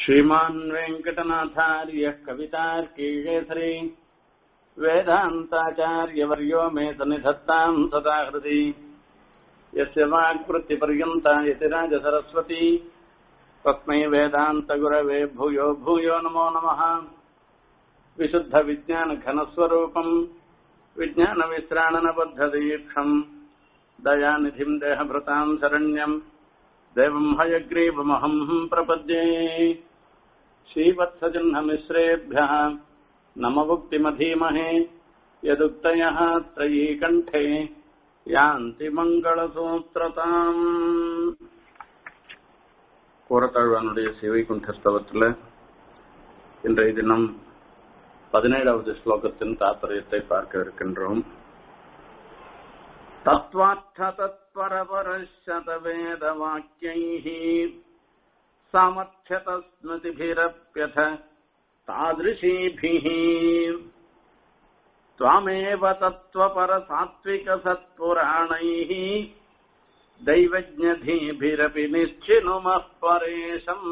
श्रीमान् वेङ्कटनाथार्यः कवितार्कीकेसरी वेदान्ताचार्यवर्यो मे सन्निधत्ताम् सदा हृदि यस्य वाक्वृत्तिपर्यन्ता यतिराजसरस्वती तस्मै वेदान्तगुरवे भूयो भूयो नमो नमः विशुद्धविज्ञानघनस्वरूपम् विज्ञानविश्राणनबद्धदीक्षम् दयानिधिम् देहभृताम् शरण्यम् देवम् हयग्रीवमहम् प्रपद्ये श्रीवत्सजह्नमिश्रेभ्यः नमभुक्तिमधीमहे यदुक्तयः त्रयीकण्ठे யாந்தி மங்களசூத்திரதாம் கூரத்தாழ்வானுடைய சேவை குண்டஸ்தவத்தில் இன்றைய தினம் பதினேழாவது ஸ்லோகத்தின் தாற்பயத்தை பார்க்க இருக்கின்றோம் தத்வார்த்த தத்பரபரஷத வாக்கியைः சாமர்த்தியத ஸ்மிருதிभिरप्यथ तादृशीभिः त्वामेव तत्त्वपरसात्विकसत्पुराणैः दैवज्ञधीभिरपि निश्चिनुमः परेशम्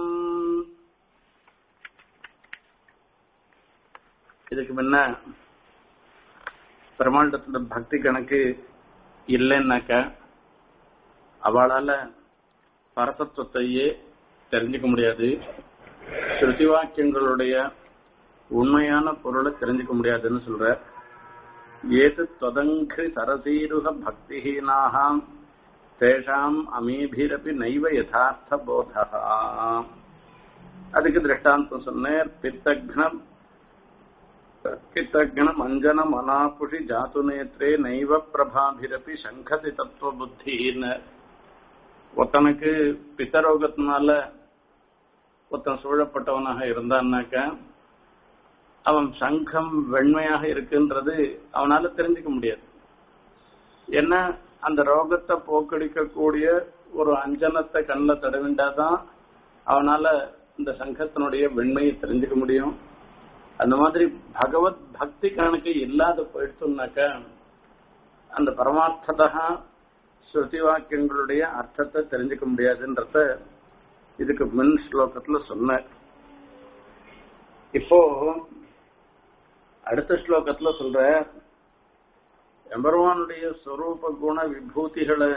இதுக்கு முன்ன பெருமாண்டத்துல பக்தி கணக்கு இல்லைன்னாக்க அவளால பரதத்துவத்தையே தெரிஞ்சுக்க முடியாது ஸ்ருதி வாக்கியங்களுடைய உண்மையான பொருளை தெரிஞ்சுக்க முடியாதுன்னு சொல்ற ஏது தொதங்கி சரசீருக பக்திஹீனாகாம் தேஷாம் அமீபிரபி நைவ யதார்த்த போதா அதுக்கு திருஷ்டாந்தம் சொன்னேன் பித்தக்ன பித்தக்ன மஞ்சன மனாபுஷி ஜாத்து நேத்ரே நைவ பிரபாபிரபி சங்கதி தத்துவ புத்தின்னு ஒருத்தனுக்கு பித்தரோகத்தினால ஒருத்தன் சூழப்பட்டவனாக இருந்தான்னாக்க அவன் சங்கம் வெண்மையாக இருக்குன்றது அவனால தெரிஞ்சுக்க முடியாது ஏன்னா அந்த ரோகத்தை போக்கடிக்கக்கூடிய ஒரு அஞ்சனத்தை கண்ணில் தடவிண்டாதான் அவனால இந்த சங்கத்தினுடைய வெண்மையை தெரிஞ்சுக்க முடியும் அந்த மாதிரி பகவத் பக்தி கணக்கு இல்லாத போயிடுச்சுனாக்க அந்த பரமார்த்ததா ஸ்ருதி வாக்கியங்களுடைய அர்த்தத்தை தெரிஞ்சுக்க முடியாதுன்றத இதுக்கு முன் ஸ்லோகத்துல சொன்ன இப்போ அடுத்த ஸ்லோகத்துல சொல்ற எம்பெருமானுடைய ஸ்வரூப குண விபூதிகளை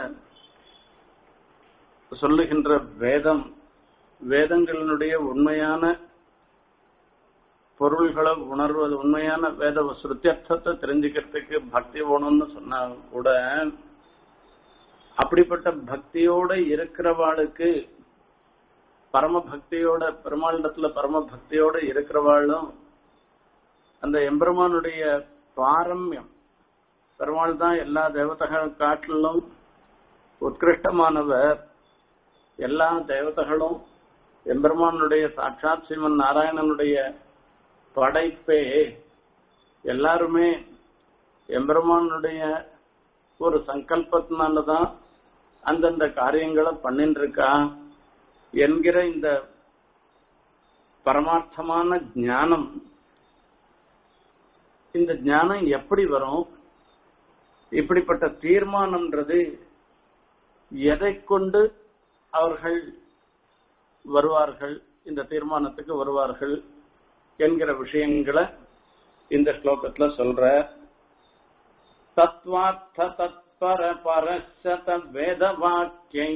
சொல்லுகின்ற வேதம் வேதங்களினுடைய உண்மையான பொருள்களை உணர்வது உண்மையான வேத ஸ்ருத்தியர்த்தத்தை தெரிஞ்சுக்கிறதுக்கு பக்தி வேணும்னு சொன்னா கூட அப்படிப்பட்ட பக்தியோட இருக்கிறவாளுக்கு பரம பக்தியோட பெருமாளிடத்துல பரம பக்தியோட இருக்கிறவாளும் அந்த எம்பெருமானுடைய பாரம்யம் பெருமாள் தான் எல்லா தேவதைகள் காட்டிலும் உத்கிருஷ்டமானவர் எல்லா தேவதைகளும் எம்பெருமானுடைய சாட்சாத் சிவன் நாராயணனுடைய படைப்பே எல்லாருமே எம்பெருமானுடைய ஒரு சங்கல்பத்தினாலதான் அந்தந்த காரியங்களை பண்ணிட்டு இருக்கா என்கிற இந்த பரமார்த்தமான ஞானம் இந்த ஞானம் எப்படி வரும் இப்படிப்பட்ட தீர்மானம்ன்றது எதை கொண்டு அவர்கள் வருவார்கள் இந்த தீர்மானத்துக்கு வருவார்கள் என்கிற விஷயங்களை இந்த ஸ்லோகத்துல சொல்ற தத்வார்த்த தத்பர பரசத வேத வாக்கியை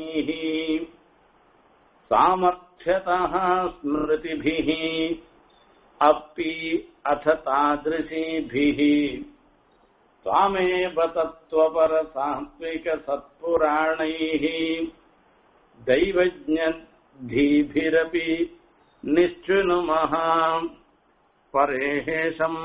சாமர்த்தியதா ஸ்மிருதிபிः अपि अथ तादृशीभिः त्वामेव तत्त्वपरसात्विकसत्पुराणैः दैवज्ञधीभिरपि निश्चिनुमः பரேஷம்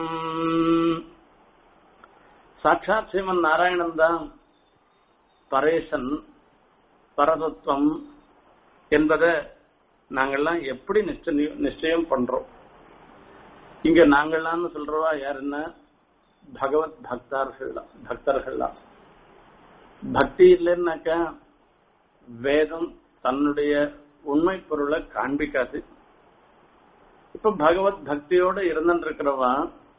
சாட்சாத் சிவன் நாராயணன் தான் பரேசன் பரதத்துவம் என்பதை நாங்கெல்லாம் எப்படி நிச்சயம் நிச்சயம் பண்றோம் இங்க நாங்கள்லாம் சொல்றவா யாருன்னா பகவத் பக்தர்கள் பக்தர்கள்லாம் பக்தி இல்லைன்னாக்கா வேதம் தன்னுடைய உண்மை பொருளை காண்பிக்காது இப்ப பகவத் பக்தியோட இருந்துருக்கிறவா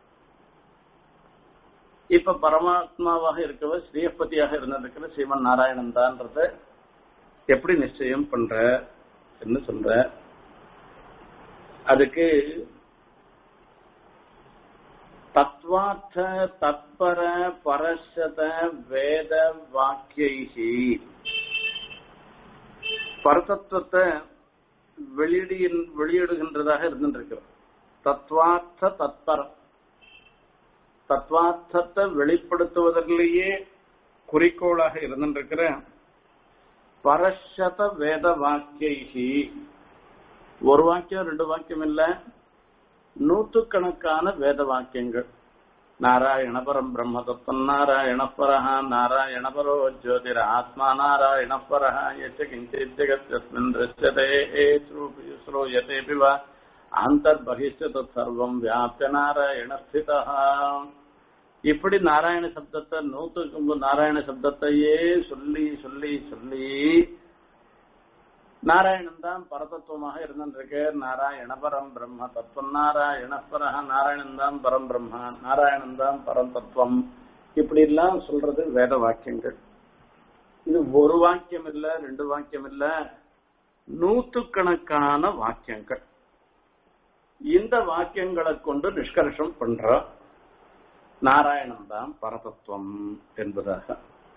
இப்ப பரமாத்மாவாக இருக்கவ ஸ்ரீயப்பதியாக இருந்திருக்கிற சிவன் நாராயணன் தான்றத எப்படி நிச்சயம் பண்ற என்று சொல்ற அதுக்கு தத்வார்த்த தத்பர பரஷத வேத வாக்கியைகி பரதத்துவத்தை வெளியிடு வெளியிடுகின்றதாக இருந்துருக்கிறோம் தத்வார்த்த தத்பரம் தத்வார்த்தத்தை வெளிப்படுத்துவதிலேயே குறிக்கோளாக இருந்துருக்கிற பரஷத வேத வாக்கியைகி ஒரு வாக்கியம் ரெண்டு வாக்கியம் இல்ல நூற்றுக்கணக்கான வேத வாக்கியங்கள் நாராயண பரம் பிரம்ம தத்துவம் நாராயண பரஹ நாராயண பரோ ஜோதிர ஆத்மா நாராயண பரஹ யச்ச கிஞ்சித் ஜகத்யஸ்மின் ரிஷ்யதே ஸ்ரூயதே பிவ அந்தர்பகிஷ்ய தற்சர்வம் வியாபிய நாராயண ஸ்திதா இப்படி நாராயண சப்தத்தை நூத்துக்கு நாராயண சப்தத்தையே சொல்லி சொல்லி சொல்லி நாராயணன் தான் பரதத்துவமாக இருந்திருக்கு நாராயண பரம் பிரம்ம தத்துவம் நாராயண பரஹ நாராயணன் தான் பரம் பிரம்மா நாராயணன் தான் பரம் தத்துவம் இப்படி எல்லாம் சொல்றது வேத வாக்கியங்கள் இது ஒரு வாக்கியம் இல்ல ரெண்டு வாக்கியம் இல்ல நூத்துக்கணக்கான வாக்கியங்கள் இந்த வாக்கியங்களை கொண்டு நிஷ்கர்ஷம் பண்ற நாராயணன் தான் பரதத்துவம் என்பதாக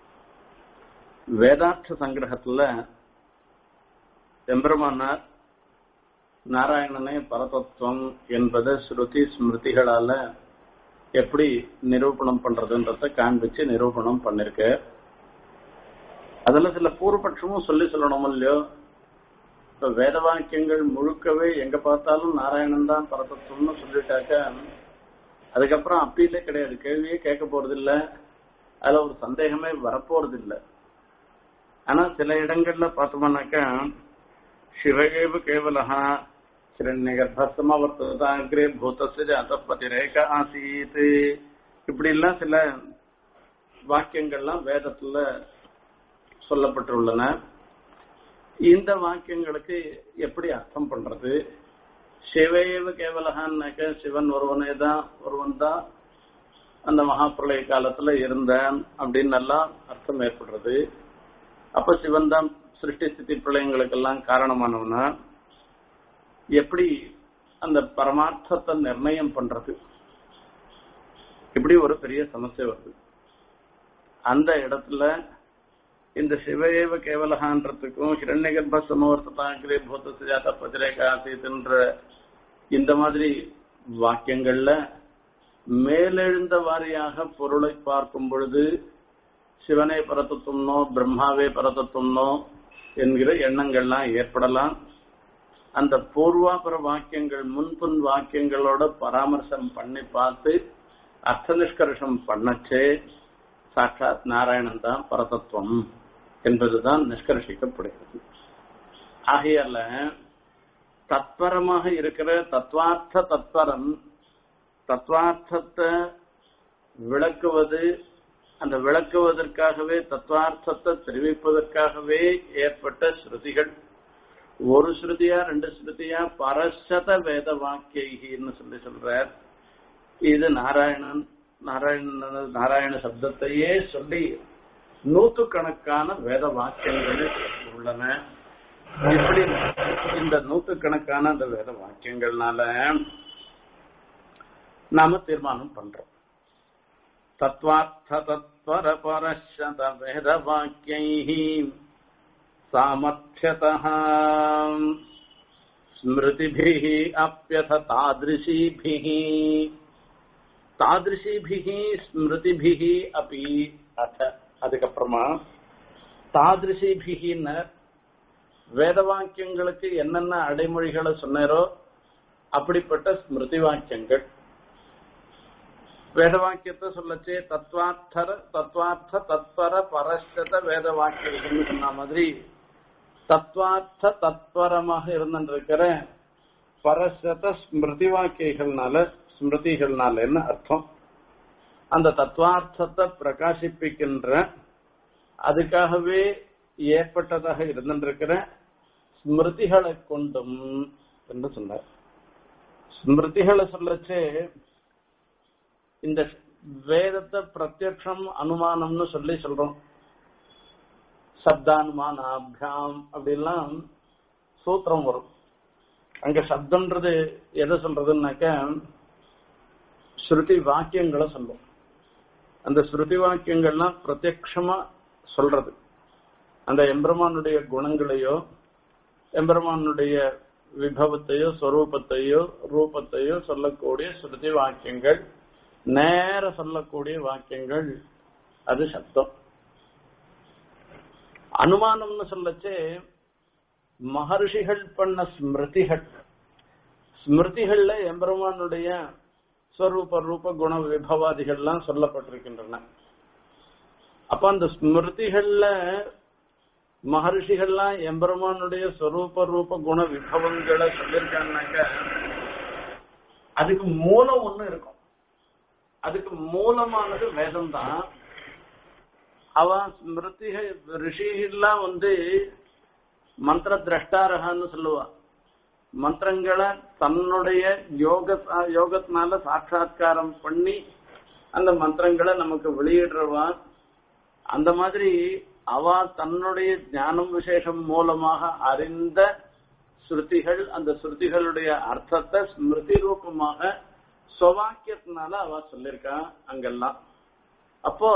வேதார்த்த சங்கிரகத்துல எம்பெருமானார் நாராயணனே பரதத்துவம் என்பதை ஸ்ருதி ஸ்மிருதிகளால எப்படி நிரூபணம் பண்றதுன்றத காண்பிச்சு நிரூபணம் பண்ணிருக்க அதுல சில பூர்வபட்சமும் சொல்லி சொல்லணும் இல்லையோ இப்ப வேத வாக்கியங்கள் முழுக்கவே எங்க பார்த்தாலும் நாராயணன் தான் பரதத்துவம்னு சொல்லிட்டாக்க அதுக்கப்புறம் அப்பீலே கிடையாது கேள்வியே கேட்க போறது இல்ல அதுல ஒரு சந்தேகமே வரப்போறது இல்ல ஆனா சில இடங்கள்ல பார்த்தோம்னாக்கா சிவகேவ கேவலஹா ஹிரண்யகர்ப்பசமவர்த்ததாகிரே பூதஸ்ய ஜாதபதிரேக ஆசீத் இப்படி எல்லாம் சில வாக்கியங்கள்லாம் வேதத்துல சொல்லப்பட்டுள்ளன இந்த வாக்கியங்களுக்கு எப்படி அர்த்தம் பண்றது சிவையவ கேவலகான்னாக்க சிவன் ஒருவனே தான் ஒருவன் தான் அந்த மகாபிரளய காலத்துல இருந்தான் அப்படின்னு எல்லாம் அர்த்தம் ஏற்படுறது அப்ப சிவன் தான் சிருஷ்டி ஸ்திதி பிரளயங்களுக்கெல்லாம் காரணமானவனா எப்படி அந்த பரமார்த்தத்தை நிர்ணயம் பண்றது இப்படி ஒரு பெரிய சமஸ்யை வருது அந்த இடத்துல இந்த சிவஏவ கேவலகான்றதுக்கும் ஹிரண்யகர்ப்ப சமவர்த்ததாகிரே பூத்த சுஜாத பஜரேக ஆசித்ன்ற இந்த மாதிரி வாக்கியங்கள்ல மேலெழுந்த வாரியாக பொருளை பார்க்கும் பொழுது சிவனே பரதத்துவம்னோ பிரம்மாவே பரதத்துவம்னோ என்கிற எண்ணங்கள்லாம் ஏற்படலாம் அந்த பூர்வாபர வாக்கியங்கள் முன்புன் வாக்கியங்களோட பராமர்சம் பண்ணி பார்த்து அர்த்த நிஷ்கர்ஷம் பண்ணச்சே சாட்சாத் நாராயணன் தான் பரதத்துவம் என்பதுதான் நிஷ்கர்ஷிக்கப்படுகிறது ஆகையால தத்பரமாக இருக்கிற தத்வார்த்த தத்பரம் தத்வார்த்தத்தை விளக்குவது அந்த விளக்குவதற்காகவே தத்வார்த்தத்தை தெரிவிப்பதற்காகவே ஏற்பட்ட ஸ்ருதிகள் ஒரு ஸ்ருதியா ரெண்டு ஸ்ருதியா பரசத வேத வாக்கியன்னு சொல்லி சொல்றார் இது நாராயணன் நாராயண நாராயண சப்தத்தையே சொல்லி நூற்றுக்கணக்கான வேத வாக்கியங்கள் உள்ளன இப்படி இந்த நூற்றுக்கணக்கான அந்த வேத வாக்கியங்கள்னால நாம தீர்மானம் பண்றோம் தத்வார்த்த தத்வர பரஷத வேத வாக்கியை சாமர்த்தியதः ஸ்மிருதிபிः அப்பியத தாதிருஷீபிः தாதிருஷிபிः ஸ்மிருதிபிः அப்படி அத அதுக்கப்புறமா தாதிருஷிபிகின்னு வேத வாக்கியங்களுக்கு என்னென்ன அடைமொழிகளை சொன்னாரோ அப்படிப்பட்ட ஸ்மிருதி வாக்கியங்கள் வேத வாக்கியத்தை சொல்லச்சே தத்வார்த்தர தத்வார்த்த தத்பர பரஸ்தத வேத வாக்கியங்கள்னு சொன்ன மாதிரி தத்வார்த்த தத்பரமாக இருந்திருக்கிற பரஸ்தத ஸ்மிருதி வாக்கியங்கள்னால ஸ்மிருதிகள்னால என்ன அர்த்தம் அந்த தத்துவார்த்தத்தை பிரகாசிப்பிக்கின்ற அதுக்காகவே ஏற்பட்டதாக இருந்திருக்கிற ஸ்மிருதிகளை கொண்டும் என்று சொன்னார் ஸ்மிருதிகளை சொல்லச்சே இந்த வேதத்தை பிரத்யக்ஷம் அனுமானம்னு சொல்லி சொல்றோம் சப்தானுமானாபியாம் அப்படிலாம் சூத்திரம் வரும் அங்க சப்தம்ன்றது எதை சொல்றதுன்னாக்க ஸ்ருதி வாக்கியங்களை சொல்லும் அந்த ஸ்ருதி வாக்கியங்கள்லாம் பிரத்யக்ஷமா சொல்றது அந்த எம்பெருமானுடைய குணங்களையோ எம்பெருமானுடைய விபவத்தையோ ஸ்வரூபத்தையோ ரூபத்தையோ சொல்லக்கூடிய ஸ்ருதி வாக்கியங்கள் நேர சொல்லக்கூடிய வாக்கியங்கள் அது சப்தம் அனுமானம்னு சொல்லச்சே மகர்ஷிகள் பண்ண ஸ்மிருதிகள் ஸ்மிருதிகள்ல எம்பெருமானுடைய ஸ்வரூப ரூப குண விபவாதிகள்லாம் சொல்லப்பட்டிருக்கின்றன அப்ப அந்த ஸ்மிருதிகள்ல மகர்ஷிகள்லாம் எம்பெருமானுடைய ஸ்வரூப ரூப குண விபவங்களை சொல்லியிருக்காங்கனாக்க அதுக்கு மூலம் ஒண்ணு இருக்கும் அதுக்கு மூலமானது வேதம் தான் அவன் ஸ்மிருதிகள் ரிஷிகள்லாம் வந்து மந்திர திரஷ்டாரகான்னு சொல்லுவா மந்திரங்களை தன்னுடைய யோக யோகத்தினால சாட்சா்காரம் பண்ணி அந்த மந்திரங்களை நமக்கு வெளியிடுறவான் அந்த மாதிரி அவ தன்னுடைய ஞானம் விசேஷம் மூலமாக அறிந்த ஸ்ருதிகள் அந்த ஸ்ருதிகளுடைய அர்த்தத்தை ஸ்மிருதி ரூபமாக சுவாக்கியத்தினால அவ சொல்லியிருக்கா அங்கெல்லாம் அப்போ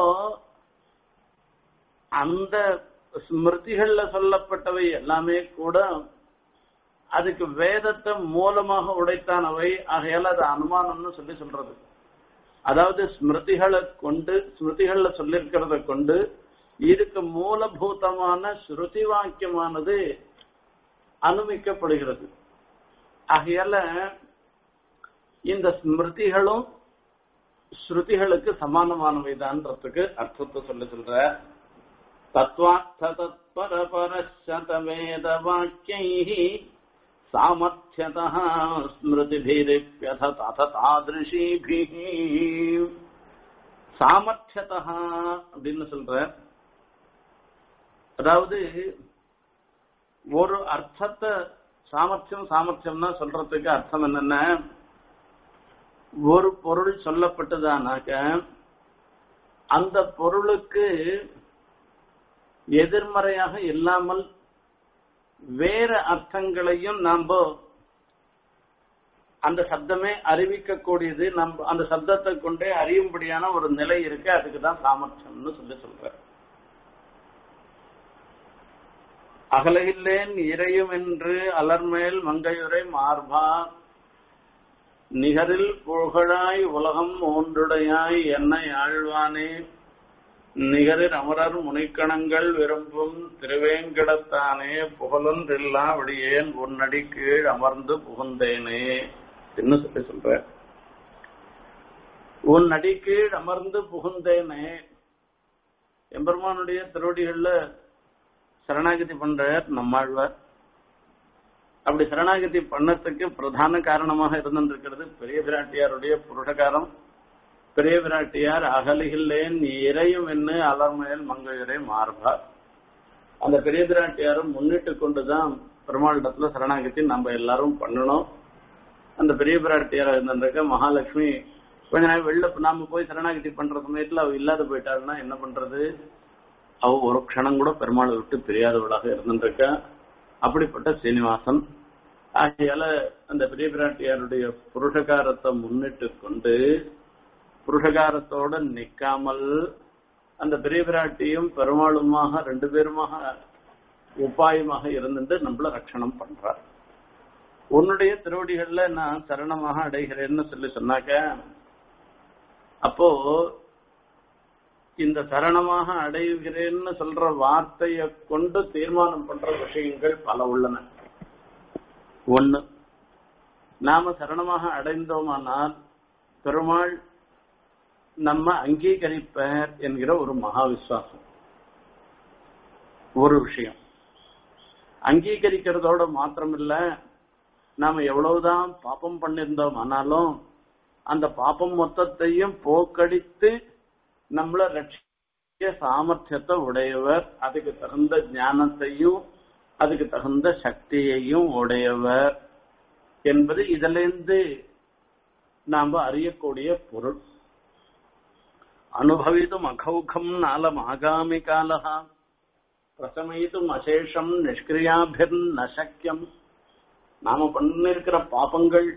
அந்த ஸ்மிருதிகள்ல சொல்லப்பட்டவை எல்லாமே கூட அதுக்கு வேதத்தை மூலமாக உடைத்தானவை ஆகையால அது அனுமானம்னு சொல்லி சொல்றது அதாவது ஸ்மிருதிகளை கொண்டு ஸ்மிருதிகள்ல சொல்லிருக்கிறத கொண்டு இதுக்கு மூலபூதமான ஸ்ருதி வாக்கியமானது அனுமிக்கப்படுகிறது ஆகையால இந்த ஸ்மிருதிகளும் ஸ்ருதிகளுக்கு சமானமானவைதான்றதுக்கு அர்த்தத்தை சொல்லி சொல்ற தத்வார்த்த தத்பர பரஷதவேத வாக்கியைः சாமர்த்தியதः ஸ்மிருதிபிரிப்யத தத தாதிருஷீபிः சாமர்த்தியதः அப்படின்னு சொல்ற அதாவது ஒரு அர்த்தத்தை சாமர்த்தியம் சாமர்த்தியம்னா சொல்றதுக்கு அர்த்தம் என்னன்னா ஒரு பொருள் சொல்லப்பட்டதானாக்க அந்த பொருளுக்கு எதிர்மறையாக இல்லாமல் வேற அர்த்தங்களையும் நாம அந்த சப்தமே அறிவிக்கக்கூடியது நம்ம அந்த சப்தத்தை கொண்டே அறியும்படியான ஒரு நிலை இருக்கு அதுக்கு தான் சாமர்த்தியம்னு சொல்லி சொல்ற அகலகில்லேன் இறையும் என்று அலர்மேல் மங்கையுரை மார்பா நிகரில் புகழாய் உலகம் ஒன்றுடையாய் என்னை ஆழ்வானே நிகரில் அமரர் முனிக்கணங்கள் விரும்பும் திருவேங்கடத்தானே புகழொன்றில்லா விடியேன் உன்னடி கீழ் அமர்ந்து புகுந்தேனே என்ன சொல்லி சொல்ற உன் அடி கீழ் அமர்ந்து புகுந்தேனே எம்பெருமானுடைய திருவடிகள்ல சரணாகதி பண்றார் நம்மாழ்வார் அப்படி சரணாகதி பண்ணத்துக்கு பிரதான காரணமாக இருந்திருக்கிறது பெரிய பிராட்டியாருடைய புருஷகாரம் பெரிய பிராட்டியார் அகலிகில்லேன் இறையும் என்ன அலர்மேல் மங்கையரை மார்பார் அந்த பெரிய பிராட்டியாரும் முன்னிட்டு கொண்டுதான் பெருமாளிடத்துல சரணாகதி நம்ம எல்லாரும் பண்ணணும் அந்த பெரிய பிராட்டியார் இருந்திருக்க மகாலட்சுமி கொஞ்ச நேரம் வெளில நாம போய் சரணாகதி பண்ற சமயத்துல அவ இல்லாத போயிட்டாருன்னா என்ன பண்றது அவ ஒரு க்ஷணம் கூட பெருமாளை விட்டு பிரியாதவளாக இருந்திருக்கா அப்படிப்பட்ட சீனிவாசன் ஆகையால அந்த பெரிய பிராட்டியாருடைய புருஷகாரத்தை முன்னிட்டு கொண்டு புருஷகாரத்தோட நிக்காமல் அந்த பெரிய பிராட்டியும் பெருமாளுமாக ரெண்டு பேருமாக உபாயமாக இருந்துட்டு நம்மள ரட்சணம் பண்றார் உன்னுடைய திருவடிகள்ல நான் சரணமாக அடைகிறேன்னு சொல்லி சொன்னாக்க அப்போ இந்த சரணமாக அடைகிறேன்னு சொல்ற வார்த்தையை கொண்டு தீர்மானம் பண்ற விஷயங்கள் பல உள்ளன ஒண்ணு நாம சரணமாக அடைந்தோமானால் பெருமாள் நம்ம அங்கீகரிப்பார் என்கிற ஒரு மகா விசுவாசம் ஒரு விஷயம் அங்கீகரிக்கிறதோட மாத்திரமில்ல நாம எவ்வளவுதான் பாப்பம் பண்ணிருந்தோம் ஆனாலும் அந்த பாப்பம் மொத்தத்தையும் போக்கடித்து நம்மள ரட்சிக்க சாமர்த்தியத்தை உடையவர் அதுக்கு தகுந்த ஞானத்தையும் அதுக்கு தகுந்த சக்தியையும் உடையவர் என்பது இதிலிருந்து நாம அறியக்கூடிய பொருள் அனுபவித்தும் அகௌகம் நாலம் ஆகாமி காலகா பிரசமயித்தும் அசேஷம் நிஷ்கிரியாபிர் நசக்கியம் நாம பண்ணிருக்கிற பாப்பங்கள்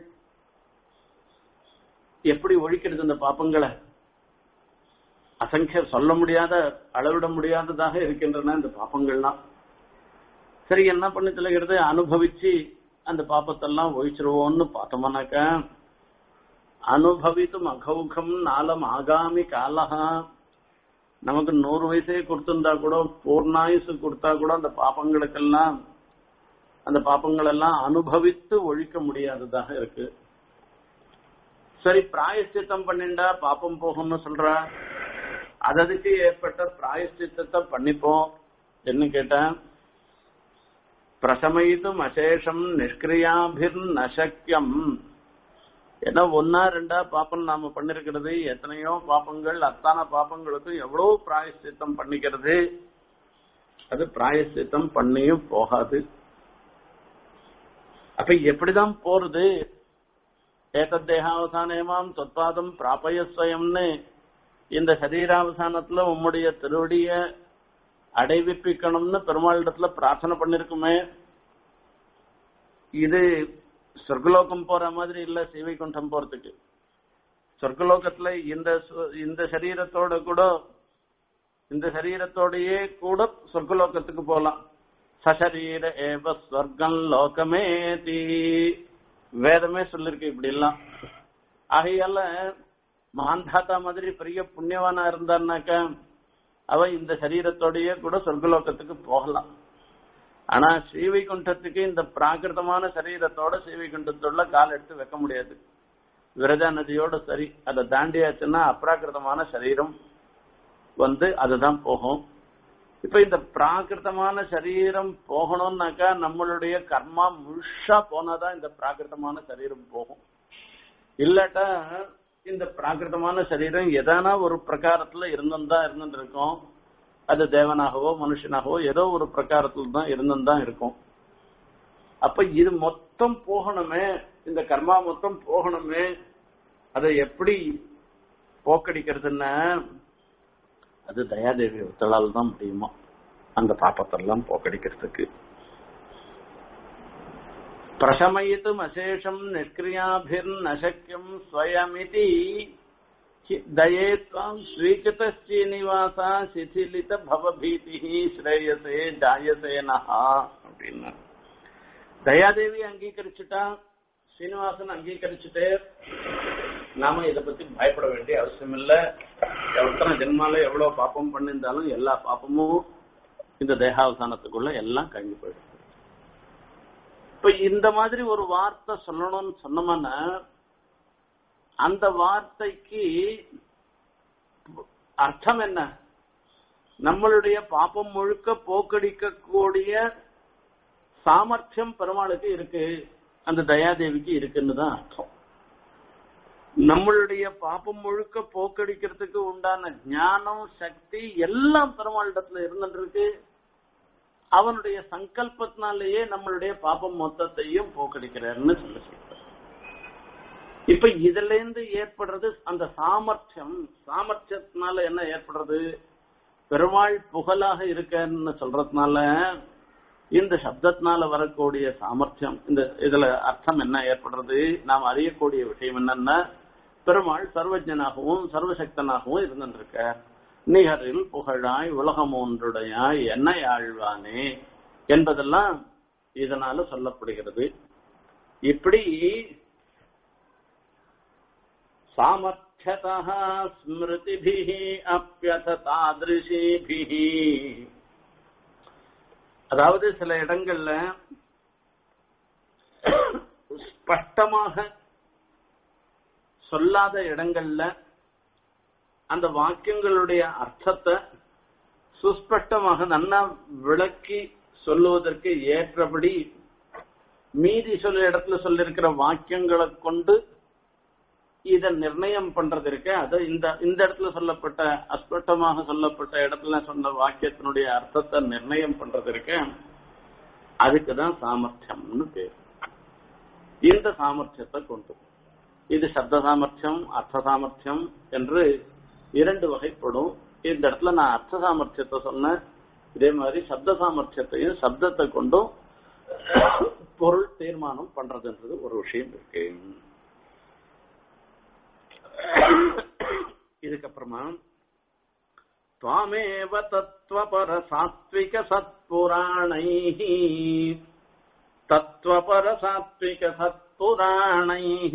எப்படி ஒழிக்கிறது இந்த பாப்பங்களை அசங்கிய சொல்ல முடியாத அளவிட முடியாததாக இருக்கின்றன இந்த பாப்பங்கள்லாம் சரி என்ன பண்ணி தொலைகிறது அனுபவிச்சு அந்த பாப்பத்தெல்லாம் ஒழிச்சிருவோம்னு பார்த்தோம்னாக்க அனுபவித்தும் அகௌகம் நாளம் ஆகாமி காலகா நமக்கு நூறு வயசே கொடுத்திருந்தா கூட பூர்ணாயுசு கொடுத்தா கூட அந்த பாப்பங்களுக்கெல்லாம் அந்த பாப்பங்கள் எல்லாம் அனுபவித்து ஒழிக்க முடியாததாக இருக்கு சரி பிராயஷ்சித்தம் பண்ணிண்டா பாப்பம் போகும்னு சொல்றா அததுக்கு ஏற்பட்ட பிராயஷ்சித்தத்தை பண்ணிப்போம் என்ன கேட்டேன் பிரசமயித்தும் அசேஷம் நிஷ்கிரியாபிர் நசக்கியம் ஏன்னா ஒன்னா ரெண்டா பாப்பம் நாம பண்ணிருக்கிறது எத்தனையோ பாப்பங்கள் அத்தான பாப்பங்களுக்கும் எவ்வளவு பிராயஷ்சித்தம் பண்ணிக்கிறது அது பிராயஷ்சித்தம் பண்ணியும் போகாது அப்ப எப்படிதான் போறது ஏதத் தேகாவசானேமாம் தொத்பாதம் பிராபயஸ்வயம்னு இந்த சரீராவசானத்துல உம்முடைய திருவடிய அடைவிப்பிக்கணும்னு பெருமாளிடத்துல பிரார்த்தனை பண்ணிருக்குமே இது சொர்க்கலோகம் போற மாதிரி இல்ல சீவைகுண்டம் போறதுக்கு சொர்க்கலோகத்துல இந்த சு- இந்த சரீரத்தோட கூட இந்த சரீரத்தோடயே கூட சொர்க்கலோகத்துக்கு போலாம் சசரீர ஏவ ஸ்வர்க்கம் லோகமேதி வேதமே சொல்லிருக்கு இப்படி எல்லாம் ஆகையால மாந்தாத்தா மாதிரி பெரிய புண்ணியவானா இருந்தான்னாக்க அவ இந்த சரீரத்தோடயே கூட சொர்க்கலோகத்துக்கு போகலாம் ஆனா ஸ்ரீவைகுண்டத்துக்கு இந்த பிராகிருதமான சரீரத்தோட ஸ்ரீவைகுண்டத்தோட கால் எடுத்து வைக்க முடியாது விரஜா நதியோட சரி அதை தாண்டியாச்சுன்னா அப்ராகிருதமான சரீரம் வந்து அதுதான் போகும் இப்ப இந்த பிராகிருதமான சரீரம் போகணும்னாக்கா நம்மளுடைய கர்மா முழுஷா போனாதான் இந்த பிராகிருதமான சரீரம் போகும் இல்லாட்டா இந்த பிராகிருதமான சரீரம் எதானா ஒரு பிரகாரத்துல இருந்துதான் இருந்துட்டு இருக்கும் அது தேவனாகவோ மனுஷனாகவோ ஏதோ ஒரு பிரகாரத்துல தான் இருந்துதான் இருக்கும் அப்ப இது மொத்தம் போகணுமே இந்த கர்மா மொத்தம் போகணுமே அதை எப்படி போக்கடிக்கிறதுன்னா அது தயாதேவி ஒத்தலால் தான் முடியுமா அந்த பாப்பத்தெல்லாம் போக்கடிக்கிறதுக்கு பிரசமயித்தும் அசேஷம் நிஷ்கிரியாபிர் நசக்கியம் ஸ்வயமிதி ஹி- தயே துவாம் ஸ்வீகித ஸ்ரீனிவாசா சிதிலித பவபீதி ஸ்ரேயசே ஜாயசே நஹா அப்படின்னா தயாதேவி அங்கீகரிச்சுட்டா ஸ்ரீனிவாசன் அங்கீகரிச்சுட்டே நாம இத பத்தி பயப்பட வேண்டிய அவசியம் இல்ல எத்தனை ஜென்மால எவ்வளவு பாப்பம் பண்ணிருந்தாலும் எல்லா பாப்பமும் இந்த தேகாவசானத்துக்குள்ள எல்லாம் கழிஞ்சு போயிடும் இப்ப இந்த மாதிரி ஒரு வார்த்தை சொல்லணும்னு சொன்னோம்னா அந்த வார்த்தைக்கு அர்த்தம் என்ன நம்மளுடைய பாப்பம் முழுக்க போக்கடிக்கக்கூடிய சாமர்த்தியம் பெருமாளுக்கு இருக்கு அந்த தயாதேவிக்கு இருக்குன்னு தான் அர்த்தம் நம்மளுடைய பாப்பம் முழுக்க போக்கடிக்கிறதுக்கு உண்டான ஞானம் சக்தி எல்லாம் பெருமாளிடத்துல இருந்துட்டு இருக்கு அவனுடைய சங்கல்பத்தினாலேயே நம்மளுடைய பாப்பம் மொத்தத்தையும் போக்கடிக்கிறாருன்னு சொல்லி சொல்றார் இப்ப இதுல இருந்து ஏற்படுறது அந்த சாமர்த்தியம் சாமர்த்தியத்தினால என்ன ஏற்படுறது பெருமாள் புகழாக இருக்கன்னு சொல்றதுனால இந்த சப்தத்தினால வரக்கூடிய சாமர்த்தியம் இந்த இதுல அர்த்தம் என்ன ஏற்படுறது நாம் அறியக்கூடிய விஷயம் என்னன்னா பெருமாள் சர்வஜனாகவும் சர்வசக்தனாகவும் இருந்திருக்க நிகரில் புகழாய் உலகம் ஒன்றுடையாய் என்ன ஆழ்வானே என்பதெல்லாம் இதனால சொல்லப்படுகிறது இப்படி சாமர்த்தியதா ஸ்மிருதிபிஹி அப்பியத தாதிருஷிபிஹி அதாவது சில இடங்கள்ல ஸ்பஷ்டமாக சொல்லாத இடங்கள்ல அந்த வாக்கியங்களுடைய அர்த்தத்தை சுஸ்பஷ்டமாக நன்னா விளக்கி சொல்லுவதற்கு ஏற்றபடி மீதி சொல்ல இடத்துல சொல்லிருக்கிற வாக்கியங்களை கொண்டு இத நிர்ணயம் பண்றது இருக்கு அது இந்த இந்த இடத்துல சொல்லப்பட்ட அஸ்பஷ்டமாக சொல்லப்பட்ட இடத்துல சொன்ன வாக்கியத்தினுடைய அர்த்தத்தை நிர்ணயம் பண்றது இருக்கு அதுக்குதான் சாமர்த்தியம்னு பேர் இந்த சாமர்த்தியத்தை கொண்டு இது சப்த சாமர்த்தியம் அர்த்த சாமர்த்தியம் என்று இரண்டு வகைப்படும் இந்த இடத்துல நான் அர்த்த சாமர்த்தியத்தை சொன்னேன் இதே மாதிரி சப்த சாமர்த்தியத்தையும் சப்தத்தை கொண்டும் பொருள் தீர்மானம் பண்றதுன்றது ஒரு விஷயம் இருக்கு இதுக்கப்புறமா त्वामेव तत्त्वपर सात्विक सत्पुराणैः तत्त्वपर सात्विक सत्पुराणैः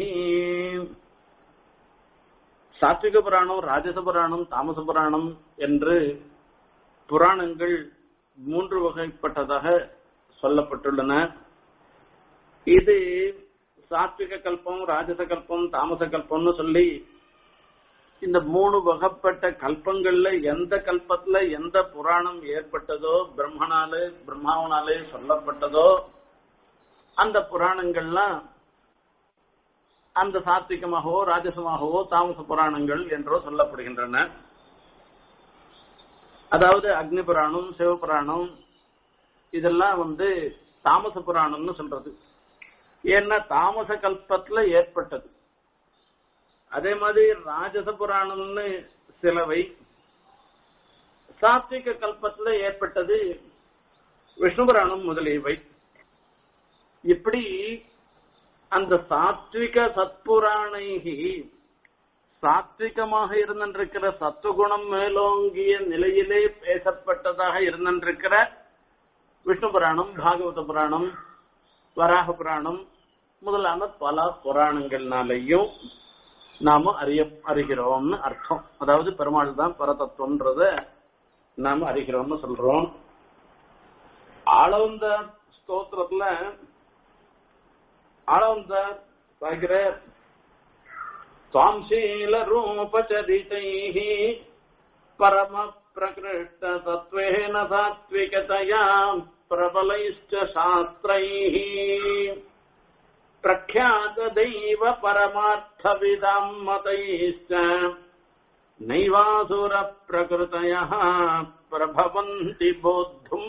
சாத்விக புராணம் ராஜச புராணம் தாமச புராணம் என்று புராணங்கள் மூன்று வகைப்பட்டதாக சொல்லப்பட்டுள்ளன இது சாத்விக கல்பம் ராஜச கல்பம் தாமச கல்பம்னு சொல்லி இந்த மூணு வகைப்பட்ட கல்பங்கள்ல எந்த கல்பத்துல எந்த புராணம் ஏற்பட்டதோ பிரம்மனாலே பிரம்மாவனாலே சொல்லப்பட்டதோ அந்த புராணங்கள்லாம் அந்த சாத்விகமாகவோ ராஜசமாகவோ தாமச புராணங்கள் என்றோ சொல்லப்படுகின்றன அதாவது அக்னி புராணம் சிவபுராணம் இதெல்லாம் வந்து தாமச புராணம்னு சொல்றது ஏன்னா தாமச கல்பத்துல ஏற்பட்டது அதே மாதிரி ராஜச புராணம்னு சிலவை சாத்விக கல்பத்துல ஏற்பட்டது விஷ்ணு புராணம் முதலியவை இப்படி அந்த சாத்விக சத்புராணைகி சாத்விகமாக இருந்திருக்கிற சத்துவகுணம் மேலோங்கிய நிலையிலே பேசப்பட்டதாக இருந்திருக்கிற விஷ்ணு புராணம் பாகவத புராணம் வராக புராணம் முதலான பல புராணங்கள்னாலையும் நாம அறிய அறிகிறோம்னு அர்த்தம் அதாவது பெருமாள் தான் பரதத்துவம்ன்றத நாம அறிகிறோம்னு சொல்றோம் ஆளவந்த ஸ்தோத்திரத்துல ஆளவந்த பார்க்கிற சுவாம்சீல ரூபச்சரிதைः பரம பிரகிருஷ்ட தத்வேன சாத்விகதயா பிரபலைश्च शास्त्रैः प्रख्यातदैव परमार्थविदाम् मतैश्च नैवासुरप्रकृतयः प्रभवन्ति போத்தும்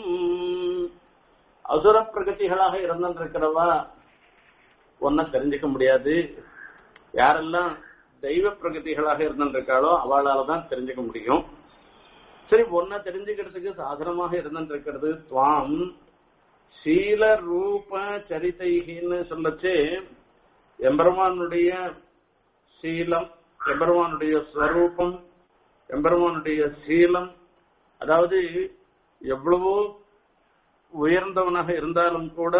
அசுர பிரகதிகளாக இருந்திருக்கிறவா ஒன்ன தெரிஞ்சுக்க முடியாது யாரெல்லாம் தெய்வ பிரகதிகளாக இருந்திருக்காளோ அவளால தான் தெரிஞ்சுக்க முடியும் சரி ஒன்ன தெரிஞ்சுக்கிறதுக்கு சாதனமாக இருந்திருக்கிறது துவாம் சீல ரூப சரிதைகின்னு சொல்லச்சு எம்பெருமானுடைய சீலம் எம்பெருமானுடைய ஸ்வரூபம் எம்பெருமானுடைய சீலம் அதாவது எவ்வளவோ உயர்ந்தவனாக இருந்தாலும் கூட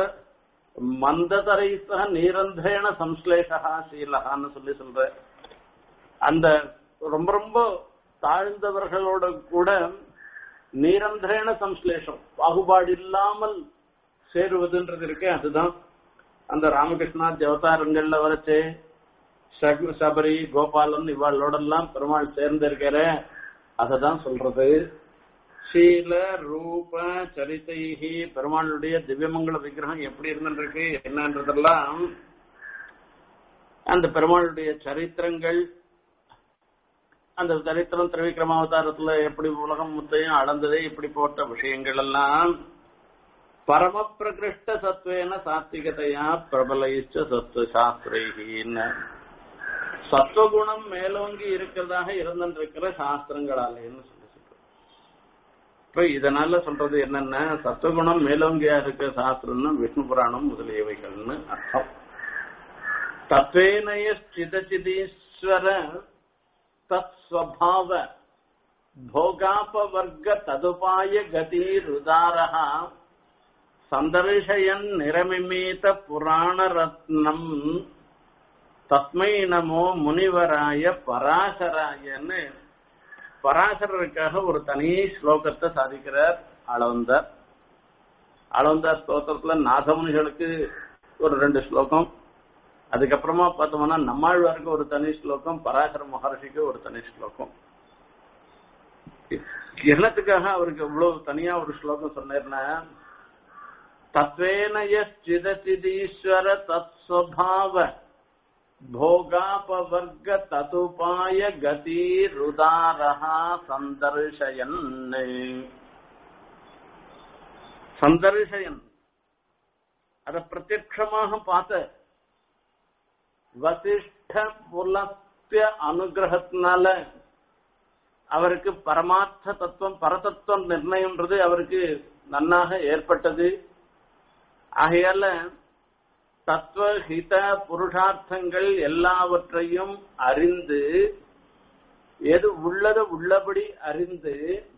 மந்ததரைசக நிரந்தேன சம்ஸ்லேஷா சீலகான்னு சொல்லி சொல்ற அந்த ரொம்ப ரொம்ப தாழ்ந்தவர்களோட கூட நிரந்தரேன சம்ஸ்லேஷம் பாகுபாடு இல்லாமல் சேருவதுன்றது இருக்கே அதுதான் அந்த ராமகிருஷ்ணா தேவதாரங்கள்ல வரைச்சு சகு- சபரி கோபாலன் இவாளோடெல்லாம் பெருமாள் சேர்ந்திருக்கிற அததான் சொல்றது சீல ரூப சரிதைகி பெருமாளுடைய திவ்யமங்கல விக்கிரகம் எப்படி இருந்துருக்கு என்னன்றதெல்லாம் அந்த பெருமாளுடைய சரித்திரங்கள் அந்த சரித்திரம் திரிவிக்ரமாவதாரத்துல எப்படி உலகம் முத்தையும் அளந்தது இப்படி போட்ட விஷயங்கள் எல்லாம் பரம பிரகிருஷ்ட சத்வேன சாத்விகதையா பிரபலைச்ச சத்துவ சாஸ்திரின்னு சத்துவகுணம் மேலோங்கி இருக்கிறதாக இருந்திருக்கிற சாஸ்திரங்களாலேன்னு சொல்லி சொல்றோம் இப்ப இதனால சொல்றது என்னன்னா சத்துவகுணம் மேலோங்கியா இருக்கிற சாஸ்திரம்னா விஷ்ணு புராணம் முதலியவைகள்னு அர்த்தம் தத்வேனய சிதச்சிதீஸ்வர தத் ஸ்வபாவ भोगापवर्ग तदुपाय गतिरुदारः सन्दर्शयन् निरमिमीत पुराणरत्नम् தஸ்மை நமோ முனிவராய பராசராயன்னு பராசரருக்காக ஒரு தனி ஸ்லோகத்தை சாதிக்கிறார் அளவந்தார் அளவந்தார் ஸ்தோத்திரத்துல நாதமுனிகளுக்கு ஒரு ரெண்டு ஸ்லோகம் அதுக்கப்புறமா பார்த்தோம்னா நம்மாழ்வாருக்கு ஒரு தனி ஸ்லோகம் பராசர மகர்ஷிக்கு ஒரு தனி ஸ்லோகம் என்னத்துக்காக அவருக்கு இவ்வளவு தனியா ஒரு ஸ்லோகம் சொன்னேன்னா தத்வேனய சிதச்சிதீஸ்வர தத் ஸ்வபாவ भोगापवर्ग तदुपाय गतिरुदारः सन्दर्शयन् சந்தர்ஷயன் அத பிரத்யட்சமாக பார்த்த வசிஷ்ட புலத்திய அனுகிரகத்தினால அவருக்கு பரமார்த்த தத்துவம் பரதத்துவம் நிர்ணயம்ன்றது அவருக்கு நன்னாக ஏற்பட்டது ஆகையால தத்துவஹித புருஷார்த்தங்கள் எல்லாவற்றையும் அறிந்து எது உள்ளது உள்ளபடி அறிந்து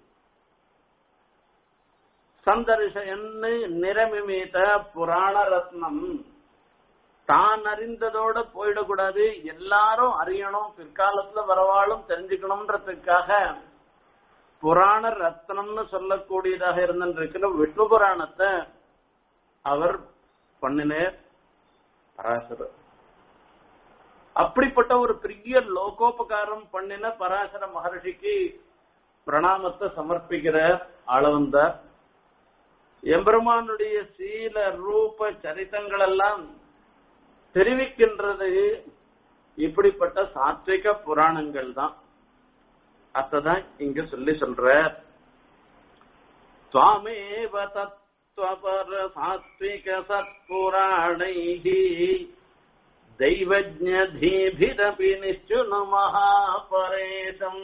சந்தர்ஷன்னு நிரமிமீத புராண ரத்னம் தான் அறிந்ததோட போயிடக்கூடாது எல்லாரும் அறியணும் பிற்காலத்துல வரவாளும் தெரிஞ்சுக்கணும்ன்றதுக்காக புராண ரத்னம்னு சொல்லக்கூடியதாக இருந்திருக்கிற விஷ்ணு புராணத்தை அவர் பண்ணினேர் பராசரர் அப்படிப்பட்ட ஒரு பெரிய லோகோபகாரம் பண்ணின பராசர மகர்ஷிக்கு பிரணாமத்தை சமர்ப்பிக்கிற அளவந்தார் எம்பெருமானுடைய சீல ரூப சரித்தங்கள் எல்லாம் தெரிவிக்கின்றது இப்படிப்பட்ட சாத்விக புராணங்கள் தான் அத்ததான் இங்க சொல்லி சொல்ற சுவாமேவ தத்துவபர சாத்விக சத்புராணைஹி தெய்வஜ்ஞதீபிரபி நிச்சுனு மகாபரேசம்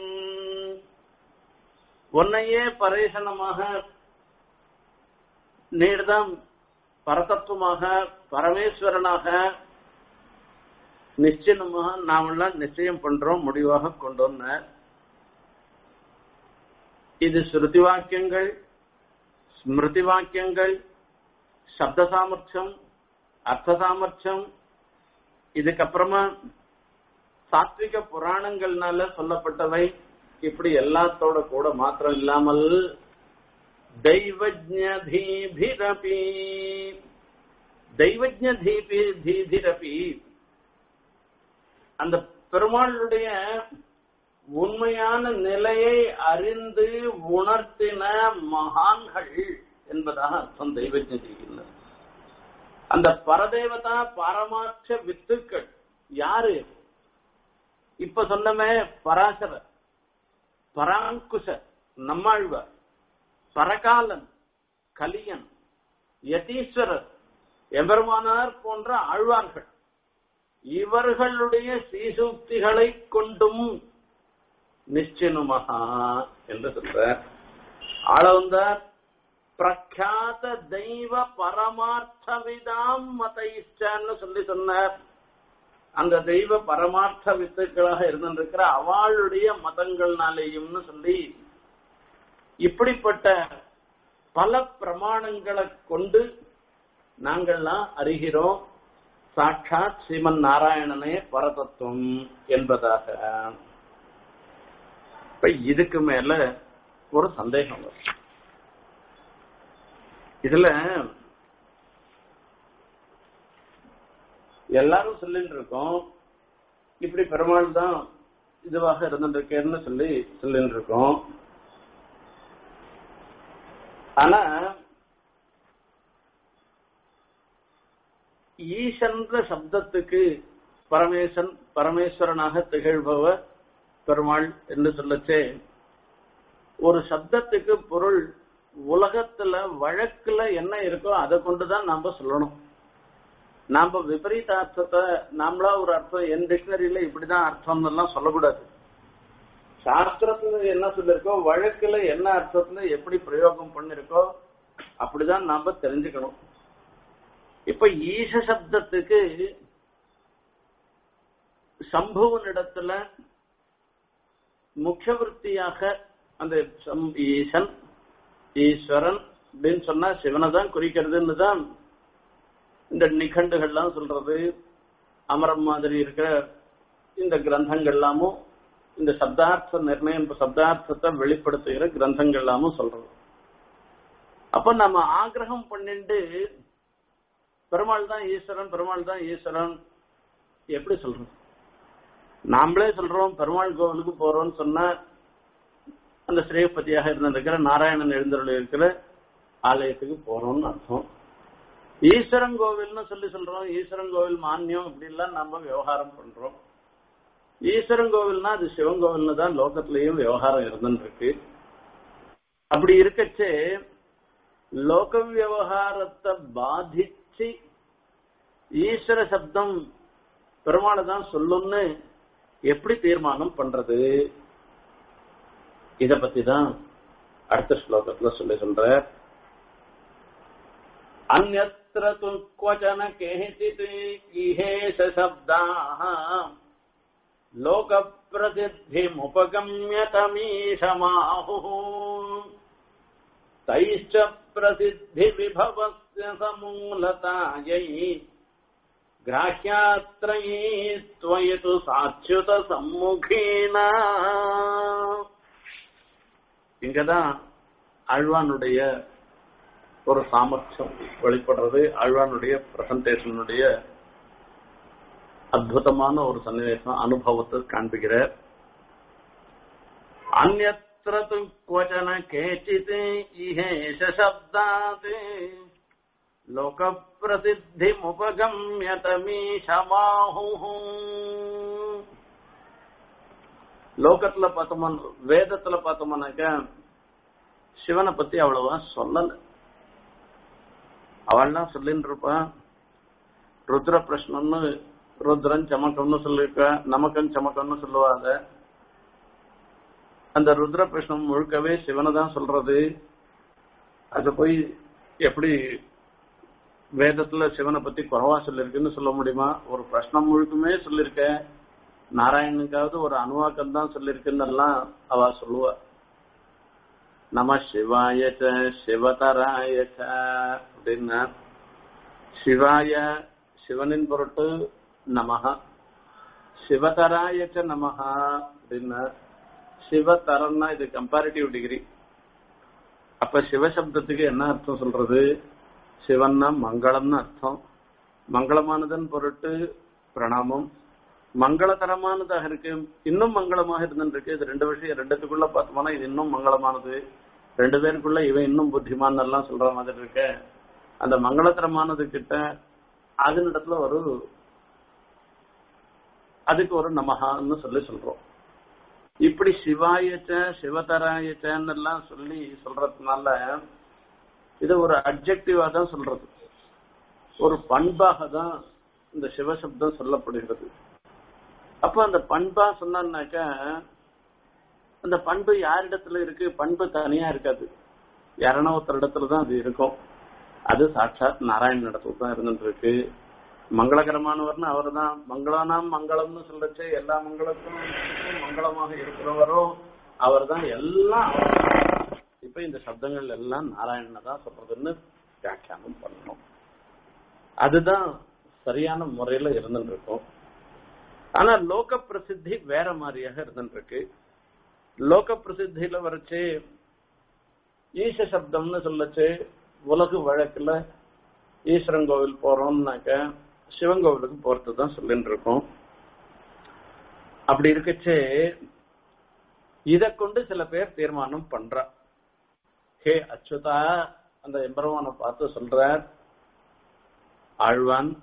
உன்னையே பரேசனமாக நீர்தான் பரதத்துவமாக பரமேஸ்வரனாக நிச்சயமாக நாமெல்லாம் நிச்சயம் பண்றோம் முடிவாக கொண்டோம் இது ஸ்ருதி வாக்கியங்கள் ஸ்மிருதி வாக்கியங்கள் சப்த சாமர்த்தியம் அர்த்த சாமர்த்தியம் இதுக்கப்புறமா சாத்விக புராணங்கள்னால சொல்லப்பட்டவை இப்படி எல்லாத்தோட கூட மாத்திரம் இல்லாமல் दैवज्ञधीभिरपि दैवज्ञதீபி தீதிரபி அந்த பெருமாளுடைய உண்மையான நிலையை அறிந்து உணர்த்தின மகான்கள் என்பதாக அர்த்தம் தெய்வஜ தீபில் அந்த பரதேவதா பாரமாட்ச வித்துக்கள் யாரு இப்ப சொன்னமே பராசரர் பராங்குஷ நம்மாழ்வார் பரகாலன் கலியன் யதீஸ்வரர் எம்பெருமானார் போன்ற ஆழ்வார்கள் இவர்களுடைய சீசூக்திகளை கொண்டும் நிச்சயனுமகா என்று சொல்றார் ஆளவந்தார் பிரக்யாத தெய்வ பரமார்த்தவிதாம் மதைஷ்டான்னு சொல்லி சொன்னார் அந்த தெய்வ பரமார்த்த வித்துக்களாக இருந்திருக்கிற அவளுடைய மதங்கள்னாலேயும்னு சொல்லி இப்படிப்பட்ட பல பிரமாணங்களை கொண்டு நாங்கள்லாம் அறிகிறோம் சாட்சாத் ஸ்ரீமன் நாராயணனே பரதத்துவம் என்பதாக இப்ப இதுக்கு மேல ஒரு சந்தேகம் வரும் இதுல எல்லாரும் சொல்லிட்டு இருக்கோம் இப்படி பெருமாள் தான் இதுவாக இருந்துருக்கேன்னு சொல்லி சொல்லிட்டு இருக்கோம் ஆனா ஈசன்ற சப்தத்துக்கு பரமேசன் பரமேஸ்வரனாக திகழ்பவ பெருமாள் என்று சொல்லச்சே ஒரு சப்தத்துக்கு பொருள் உலகத்துல வழக்குல என்ன இருக்கோ அதை கொண்டுதான் நாம சொல்லணும் நாம விபரீத அர்த்தத்தை நாமளா ஒரு அர்த்தம் என் டிக்ஷனரியில இப்படிதான் அர்த்தம் எல்லாம் சொல்லக்கூடாது சாஸ்திரத்துல என்ன சொல்லிருக்கோ வழக்குல என்ன அர்த்தத்துல எப்படி பிரயோகம் பண்ணிருக்கோ அப்படிதான் நாம தெரிஞ்சுக்கணும் இப்ப ஈச சப்தத்துக்கு சம்புவனிடத்துல முக்கிய விற்த்தியாக அந்த ஈசன் ஈஸ்வரன் அப்படின்னு சொன்னா சிவனை தான் குறிக்கிறதுன்னு தான் இந்த நிகண்டுகள்லாம் சொல்றது அமரம் மாதிரி இருக்கிற இந்த கிரந்தங்கள் எல்லாமும் இந்த சப்தார்த்த நிர்ணயம் சப்தார்த்தத்தை வெளிப்படுத்துகிற கிரந்தங்கள் எல்லாமும் சொல்றது அப்ப நம்ம ஆக்கிரகம் பண்ணிட்டு பெருமாள் தான் ஈஸ்வரன் பெருமாள் தான் ஈஸ்வரன் எப்படி சொல்றோம் நாமளே சொல்றோம் பெருமாள் கோவிலுக்கு போறோம்னு சொன்னா அந்த ஸ்ரீபதியாக இருந்திருக்கிற நாராயணன் எழுந்தருள் இருக்கிற ஆலயத்துக்கு போறோம்னு அர்த்தம் ஈஸ்வரன் கோவில்னு சொல்லி சொல்றோம் ஈஸ்வரன் கோவில் மானியம் இப்படி எல்லாம் நம்ம விவகாரம் பண்றோம் ஈஸ்வரன் கோவில்னா அது சிவன் கோவில்னு தான் லோகத்திலயும் விவகாரம் இருந்துட்டு இருக்கு அப்படி இருக்கச்சே லோக விவகாரத்தை பாதிச்சு ஈஸ்வர சப்தம் பெருமாளை தான் சொல்லும்னு எப்படி தீர்மானம் பண்றது இத பத்தி தான் அடுத்த ஸ்லோகத்துல சொல்லி சொல்ற அந்நத்திர अन्यत्र तु क्वचन केचित् इहेश शब्दाः लोकप्रसिद्धिमुपगम्यतमीशमाहुः तैश्च प्रसिद्धिविभवस्य समूलतायै ग्राह्यात्रयी त्वयि तु சாட்சுத சம்முகீனா இங்கதான் ஆழ்வானுடைய ஒரு சாமர்த்தியம் வெளிப்படுறது ஆழ்வானுடைய பிரசன்டேஷனுடைய அற்புதமான ஒரு சன்னிவேசம் அனுபவத்தை காண்பிக்கிறார் அந்நத்திர து क्वचन केचित् इहेश शब्दात् லோகப்பிரசித்திமுபகம்யதமீஷமாஹுः லோகத்துல பார்த்தோம்னா வேதத்துல பார்த்தோம்னாக்க சிவனை பத்தி அவ்வளவா சொல்லல அவள்லாம் சொல்லின்னு இருப்பான் ருத்ர பிரஷ்னம்னு ருத்ரன் சமக்கம்னு சொல்லிருக்க நமக்கன் சமக்கம்னு சொல்லுவாங்க அந்த ருத்ர பிரஷ்னம் முழுக்கவே சிவனை தான் சொல்றது அது போய் எப்படி வேதத்துல சிவனை பத்தி குறவா சொல்லிருக்குன்னு சொல்ல முடியுமா ஒரு பிரஷ்னம் முழுக்குமே சொல்லிருக்க நாராயணனுக்காவது ஒரு அணுவாக்கம் தான் சொல்லிருக்குன்னு எல்லாம் அவ சொல்லுவா நம சிவாய ச சிவதராய ச அப்படின்னா சிவாய சிவனின் பொருட்டு நமஹ சிவதராய ச நமஹ அப்படின்னா சிவதரன்னா இது கம்பேரிட்டிவ் டிகிரி அப்ப சிவசப்தத்துக்கு என்ன அர்த்தம் சொல்றது சிவன்னா மங்களம்னு அர்த்தம் மங்களமானதன் பொருட்டு பிரணாமம் மங்களதரமானதாக இருக்கு இன்னும் மங்களமாக இருந்துருக்கு இது ரெண்டு விஷயம் ரெண்டுத்துக்குள்ள பார்த்தோம்னா இது இன்னும் மங்களமானது ரெண்டு பேருக்குள்ள இவன் இன்னும் புத்திமான் எல்லாம் சொல்ற மாதிரி இருக்க அந்த மங்களதரமானது கிட்ட அதனிடத்துல ஒரு அதுக்கு ஒரு நமகான்னு சொல்லி சொல்றோம் இப்படி சிவாயச்ச சிவதராயச்சன்னு எல்லாம் சொல்லி சொல்றதுனால இது ஒரு அப்ஜெக்டிவா தான் சொல்றது ஒரு பண்பாக தான் இந்த சிவசப்தம் சொல்லப்படுகிறது அப்ப அந்த பண்பா சொன்னாக்க அந்த பண்பு யாரிடத்துல இருக்கு பண்பு தனியா இருக்காது யாரனா ஒருத்தர் இடத்துல தான் அது இருக்கும் அது சாட்சாத் நாராயணன் இடத்துல தான் இருந்துட்டு இருக்கு மங்களகரமானவர்னு அவர் தான் மங்களனாம் மங்களம்னு சொல்லச்சு எல்லா மங்களத்தும் மங்களமாக இருக்கிறவரோ அவர் தான் எல்லாம் இப்ப இந்த சப்தங்கள் எல்லாம் நாராயணனை தான் சொல்றதுன்னு வியாக்கியானம் பண்ணணும் அதுதான் சரியான முறையில இருந்துட்டு இருக்கும் ஆனா லோக பிரசித்தி வேற மாதிரியாக இருந்துட்டு இருக்கு லோக பிரசித்தியில வரைச்சு ஈச சப்தம்னு சொல்லச்சு உலக வழக்குல ஈஸ்வரன் கோவில் போறோம்னாக்க சிவன் கோவிலுக்கு போறது தான் சொல்லிட்டு இருக்கோம் அப்படி இருக்கச்சு இத கொண்டு சில பேர் தீர்மானம் பண்றா ஹே அச்சுதா அந்த எம்பெருமானை பார்த்து சொல்றார் ஆழ்வான்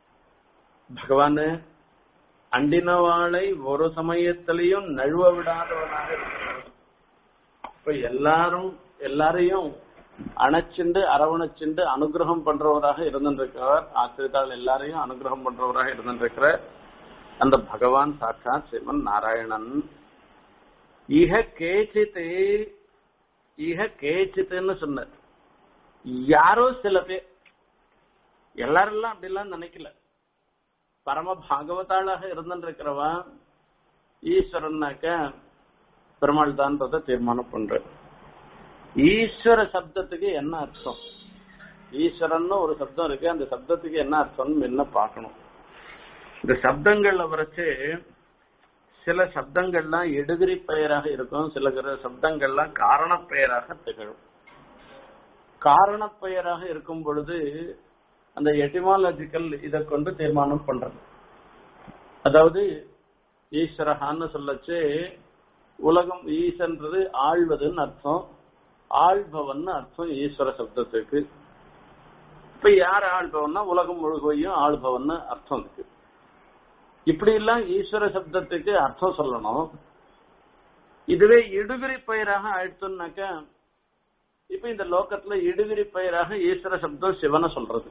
பகவானு அண்டினவாளை ஒரு சமயத்திலையும் நழுவ விடாதவனாக இருக்கிறார் இப்ப எல்லாரும் எல்லாரையும் அணைச்சிண்டு அரவணைச்சிண்டு அனுகிரகம் பண்றவராக இருந்திருக்கிறார் ஆசிரியத்தால் எல்லாரையும் அனுகிரகம் பண்றவராக இருந்திருக்கிற அந்த பகவான் சாட்சாத் சிவன் நாராயணன் இக கேச்சித்து இக கேச்சித்துன்னு சொன்னார் யாரோ சில பேர் எல்லாரெல்லாம் அப்படிலாம் நினைக்கல பரம பாகவதாளாக இருந்திருக்கிறவா ஈஸ்வரன்னாக்க பெருமாள் தான்றத தீர்மானம் பண்ற ஈஸ்வர சப்தத்துக்கு என்ன அர்த்தம் ஈஸ்வரன் ஒரு சப்தம் இருக்கு அந்த சப்தத்துக்கு என்ன அர்த்தம் என்ன பார்க்கணும் இந்த சப்தங்கள்ல வரைச்சு சில சப்தங்கள்லாம் எடுகிரி பெயராக இருக்கும் சில சப்தங்கள்லாம் காரண பெயராக திகழும் காரண பெயராக இருக்கும் பொழுது அந்த எட்டிமாலஜிக்கல் இதை கொண்டு தீர்மானம் பண்றது அதாவது ஈஸ்வரஹான்னு சொல்லச்சு உலகம் ஈசன்றது ஆழ்வதுன்னு அர்த்தம் ஆள்பவன் அர்த்தம் ஈஸ்வர சப்தத்துக்கு இப்ப யார் ஆள்பவன்னா உலகம் முழுகையும் ஆள்பவன் அர்த்தம் இருக்கு இப்படி எல்லாம் ஈஸ்வர சப்தத்துக்கு அர்த்தம் சொல்லணும் இதுவே இடுகிரி பெயராக ஆயிடுத்துனாக்க இப்ப இந்த லோகத்துல இடுகிரி பெயராக ஈஸ்வர சப்தம் சிவனை சொல்றது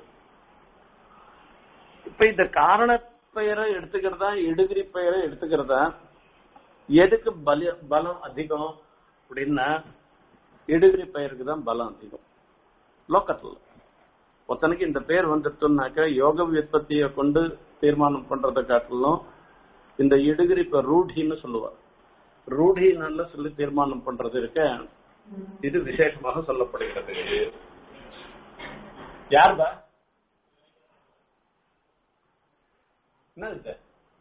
இப்ப இந்த காரண பெயரை எடுத்துக்கிறதா இடுகிரி பெயரை எடுத்துக்கிறதா எதுக்கு பல பலம் அதிகம் அப்படின்னா இடுகிரி பெயருக்கு தான் பலம் அதிகம் லோக்கத்துல ஒருத்தனுக்கு இந்த பேர் வந்துட்டோம்னாக்க யோக விற்பத்தியை கொண்டு தீர்மானம் பண்றதை காட்டிலும் இந்த இடுகிரி இப்ப ரூಢின்னு சொல்லுவார் ரூಢினால சொல்லி தீர்மானம் பண்றது இருக்க இது விசேஷமாக சொல்லப்படுகிறது யாருதா என்ன இது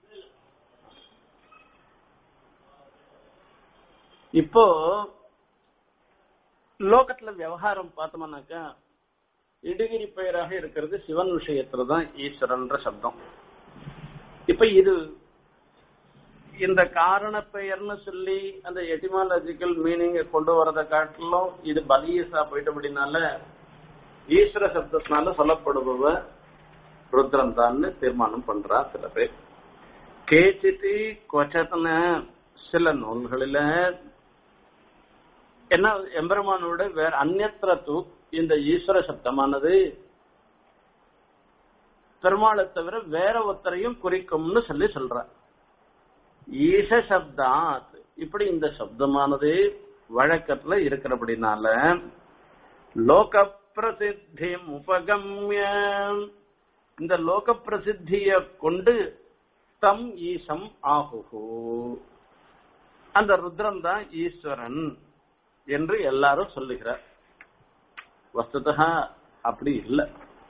இப்போ லோகத்துல விவகாரம் பார்த்தோம்னாக்கா இடுகிரி பெயராக இருக்கிறது சிவன் விஷயத்துல தான் ஈஸ்வரன்ற சப்தம் இப்ப இது இந்த காரண பெயர்னு சொல்லி அந்த எட்டிமாலஜிக்கல் மீனிங்க கொண்டு வரதை காட்டிலும் இது பலியசா போயிட்டபடினால ஈஸ்வர சப்தத்தினால சொல்லப்படுபவ ருத்ரன் தான்னு தீர்மானம் பண்றா சில பேர் கேச்சிட்டு கொச்சத்தன சில நூல்களில என்ன எம்பெருமானோட வேற அந்நத்திர தூ இந்த ஈஸ்வர சப்தமானது பெருமாளை தவிர வேற ஒருத்தரையும் குறிக்கும்னு சொல்லி சொல்ற ஈச சப்தாத் இப்படி இந்த சப்தமானது வழக்கத்துல இருக்கிறபடினால லோக பிரசித்தி உபகம்ய இந்த லோக பிரசித்திய கொண்டு தம் ஈசம் ஆகுகு அந்த ருத்ரன் தான் ஈஸ்வரன் என்று எல்லாரும் சொல்லுகிறார் வஸ்துதா அப்படி இல்லை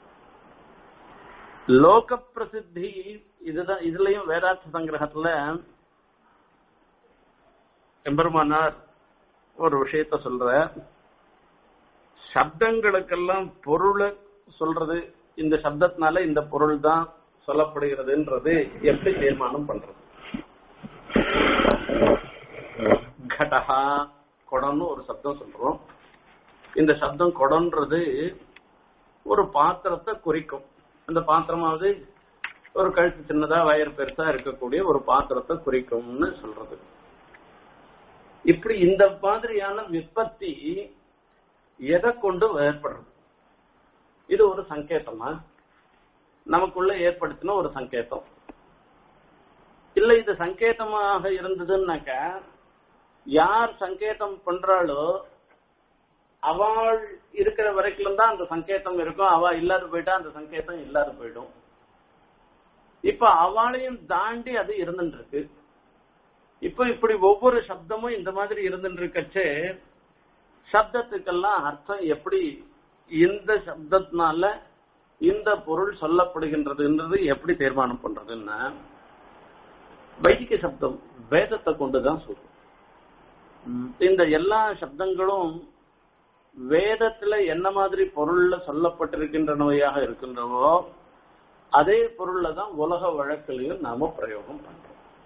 லோக பிரசித்தி இதுதான் இதுலயும் வேதார்த்த சங்கிரகத்துல எம்பெருமானார் ஒரு விஷயத்த சொல்ற சப்தங்களுக்கெல்லாம் பொருளை சொல்றது இந்த சப்தத்தினால இந்த பொருள் தான் சொல்லப்படுகிறதுன்றது எப்படி தீர்மானம் பண்றது கடஹா குடம்னு ஒரு சப்தம் சொல்றோம் இந்த சப்தம் குடம்ன்றது ஒரு பாத்திரத்தை குறிக்கும் அந்த பாத்திரமாவது ஒரு கழுத்து சின்னதா வயர் பெருசா இருக்கக்கூடிய ஒரு பாத்திரத்தை குறிக்கும்னு சொல்றது இப்படி இந்த மாதிரியான விற்பத்தி எதை கொண்டு ஏற்படுறது இது ஒரு சங்கேதமா நமக்குள்ள ஏற்படுத்தின ஒரு சங்கேதம் இல்ல இது சங்கேதமாக இருந்ததுன்னாக்க யார் சங்கேதம் பண்றாளோ அவள் இருக்கிற வரைக்கும் தான் அந்த சங்கேதம் இருக்கும் அவ இல்லாத போயிட்டா அந்த சங்கேதம் இல்லாத போயிடும் இப்ப அவளையும் தாண்டி அது இருந்துட்டு இருக்கு இப்ப இப்படி ஒவ்வொரு சப்தமும் இந்த மாதிரி இருந்துட்டு இருக்கச்சே சப்தத்துக்கெல்லாம் அர்த்தம் எப்படி இந்த சப்தத்தினால இந்த பொருள் சொல்லப்படுகின்றதுன்றது எப்படி தீர்மானம் பண்றதுன்னா வைதிக சப்தம் வேதத்தை கொண்டுதான் சொல்றோம் இந்த எல்லா சப்தங்களும் வேதத்துல என்ன மாதிரி பொருள்ல சொல்லப்பட்டிருக்கின்றனவையாக இருக்கின்றனவோ அதே பொருள்ல தான் உலக வழக்கிலையும் நாம பிரயோகம் பண்றோம்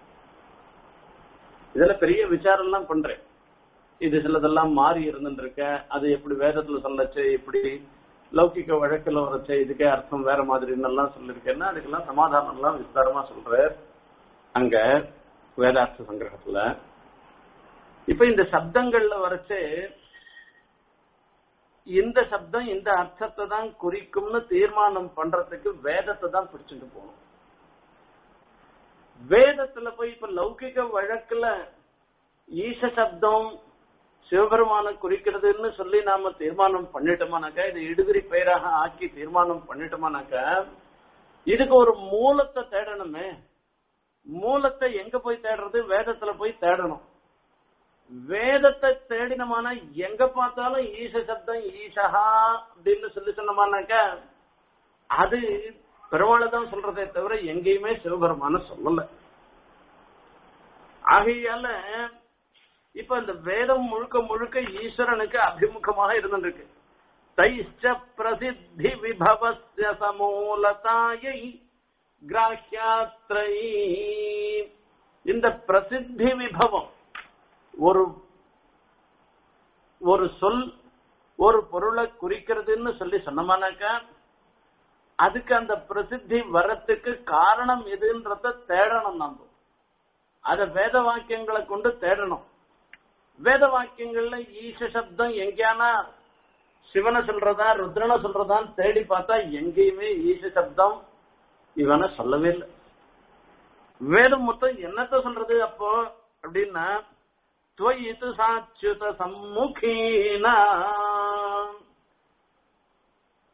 இதுல பெரிய விசாரம் எல்லாம் பண்றேன் இது சிலதெல்லாம் மாறி இருந்துருக்க அது எப்படி வேதத்துல சொல்லச்சு இப்படி லௌகிக வழக்குல வரச்சு இதுக்கே அர்த்தம் வேற மாதிரின்னு எல்லாம் சொல்லிருக்கேன்னா அதுக்கெல்லாம் சமாதானம் எல்லாம் விஸ்தாரமா சொல்ற அங்க வேதார்த்த சங்கிரகத்துல இப்ப இந்த சப்தங்கள்ல வரச்சு இந்த சப்தம் இந்த அர்த்தத்தை தான் குறிக்கும்னு தீர்மானம் பண்றதுக்கு வேதத்தை தான் பிடிச்சிட்டு போகணும் வேதத்துல போய் இப்ப லௌகிக வழக்குல ஈச சப்தம் சிவபெருமான குறிக்கிறதுன்னு சொல்லி நாம தீர்மானம் பண்ணிட்டோமானாக்கா இது இடுகிரி பெயராக ஆக்கி தீர்மானம் பண்ணிட்டோமானாக்கா இதுக்கு ஒரு மூலத்தை தேடணுமே மூலத்தை எங்க போய் தேடுறது வேதத்துல போய் தேடணும் வேதத்தை தேடினமான எங்க பார்த்தாலும் ஈச சப்தம் ஈசஹா அப்படின்னு சொல்லி சொன்னோமானாக்கா அது பெருமாளை தான் சொல்றதே தவிர எங்கேயுமே சிவபெருமான சொல்லல ஆகையால இப்ப இந்த வேதம் முழுக்க முழுக்க ஈஸ்வரனுக்கு அபிமுகமாக இருந்துருக்கு தைஷ்ட பிரசித்தி விபவஸ்ய சமூலதாயை கிராஹ்யாத்ரை இந்த பிரசித்தி விபவம் ஒரு ஒரு சொல் ஒரு பொருளை குறிக்கிறதுன்னு சொல்லி சொன்னோமானாக்கா அதுக்கு அந்த பிரசித்தி வரத்துக்கு காரணம் எதுன்றத தேடணும் நம்ம அத வேத வாக்கியங்களை கொண்டு தேடணும் வேத வாக்கியங்கள்ல ஈச சப்தம் எங்கேயானா சிவனை சொல்றதா ருத்ரனை சொல்றதான்னு தேடி பார்த்தா எங்கேயுமே ஈச சப்தம் இவனை சொல்லவே இல்லை வேதம் மொத்தம் என்னத்த சொல்றது அப்போ அப்படின்னா துவயித்து சாச்சுத சம்முகீனா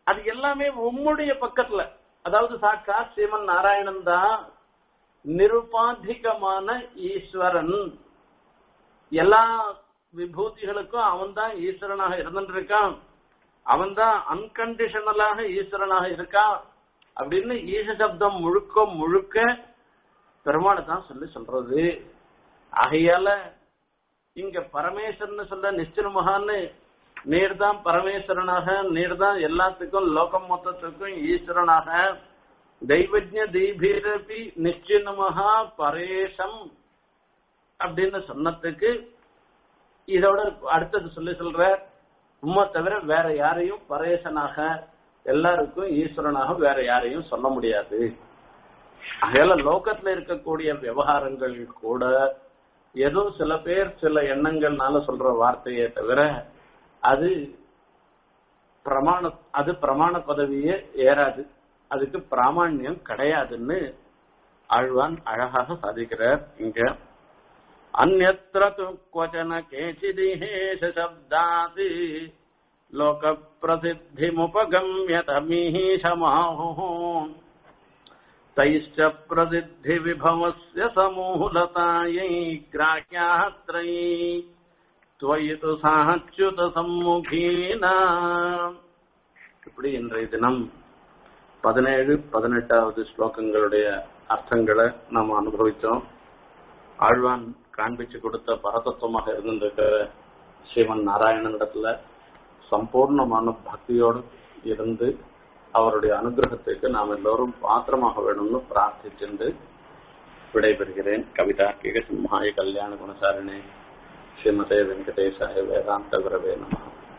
அது எல்லாமே உம்முடைய பக்கத்துல அதாவது சாட்சா ஸ்ரீமன் நாராயணன் தான் நிருபாதிகமான ஈஸ்வரன் எல்லா விபூதிகளுக்கும் அவன் தான் ஈஸ்வரனாக இருந்துட்டு இருக்கான் அவன் தான் அன்கண்டிஷனலாக ஈஸ்வரனாக இருக்கான் அப்படின்னு ஈச சப்தம் முழுக்க முழுக்க பெருமாளை தான் சொல்லி சொல்றது ஆகையால இங்க பரமேஸ்வரன் சொல்ல நிச்சய மகான்னு நீர் தான் பரமேஸ்வரனாக நீர் தான் எல்லாத்துக்கும் லோகம் மொத்தத்துக்கும் ஈஸ்வரனாக தெய்வஜ தீபீரபி நிச்சின்னமகா பரேஷம் அப்படின்னு சொன்னதுக்கு இதோட அடுத்தது சொல்லி சொல்ற உம்மை தவிர வேற யாரையும் பரேசனாக எல்லாருக்கும் ஈஸ்வரனாக வேற யாரையும் சொல்ல முடியாது அதனால லோகத்துல இருக்கக்கூடிய விவகாரங்கள் கூட ஏதோ சில பேர் சில எண்ணங்கள்னால சொல்ற வார்த்தையே தவிர அது பிரமாண அது பிரமாண பதவியே ஏறாது அதுக்கு பிராமணியம் கிடையாதுன்னு ஆழ்வான் அழகாக சாதிக்கிறார் இங்க அந்நத்திர து क्वचन केचिदिहेश शब्दात् लोक प्रसिद्धिमुपगम्य तमीशमाहुः तैश्च प्रसिद्धि विभवस्य समूलतायै ग्राह्यात्रयी त्वयि तु साच्युत सम्मुखीना இப்படி இன்றைய தினம் பதினேழு பதினெட்டாவது ஸ்லோகங்களுடைய அர்த்தங்களை நாம் அனுபவித்தோம் ஆழ்வான் காண்பிச்சு கொடுத்த பரதத்துவமாக இருந்திருக்கிற ஸ்ரீமன் நாராயணனிடத்துல சம்பூர்ணமான பக்தியோடு இருந்து அவருடைய அனுகிரகத்துக்கு நாம் எல்லோரும் பாத்திரமாக வேணும்னு பிரார்த்திச்சிருந்து விடைபெறுகிறேன் கவிதா கிக சிம்ஹாய கல்யாண குணசாரிணே ஸ்ரீமதே வெங்கடேசாய வேதாந்த குரவே நம